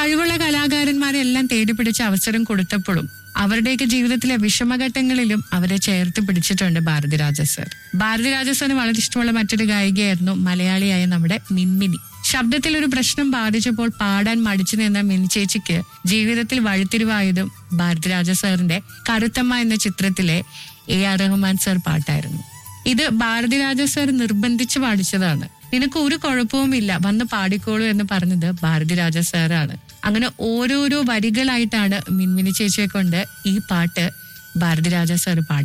കഴിവുള്ള കലാകാരന്മാരെ എല്ലാം തേടി പിടിച്ച് അവസരം കൊടുത്തപ്പോഴും അവരുടെയൊക്കെ ജീവിതത്തിലെ വിഷമഘട്ടങ്ങളിലും അവരെ ചേർത്ത് പിടിച്ചിട്ടുണ്ട് ഭാരതിരാജ സർ ഭാരതിരാജ സാറിന് വളരെ ഇഷ്ടമുള്ള മറ്റൊരു ഗായികയായിരുന്നു മലയാളിയായ നമ്മുടെ മിൻമിനി ശബ്ദത്തിൽ ഒരു പ്രശ്നം ബാധിച്ചപ്പോൾ പാടാൻ മടിച്ചു നിന്ന മിനി ചേച്ചിക്ക് ജീവിതത്തിൽ വഴിത്തിരിവായതും ഭാരതിരാജ സാറിന്റെ കറുത്തമ്മ എന്ന ചിത്രത്തിലെ എ ആർ റഹ്മാൻ സർ പാട്ടായിരുന്നു ഇത് ഭാരതിരാജ സർ നിർബന്ധിച്ച് പാടിച്ചതാണ് നിനക്ക് ഒരു കുഴപ്പവുമില്ല വന്ന് പാടിക്കോളൂ എന്ന് പറഞ്ഞത് ഭാരതിരാജ സാറാണ് അങ്ങനെ ഓരോരോ വരികളായിട്ടാണ് മിൻമിനി ചേച്ചിയെ കൊണ്ട് ഈ പാട്ട് ഭാരതിരാജ സാർ പാടി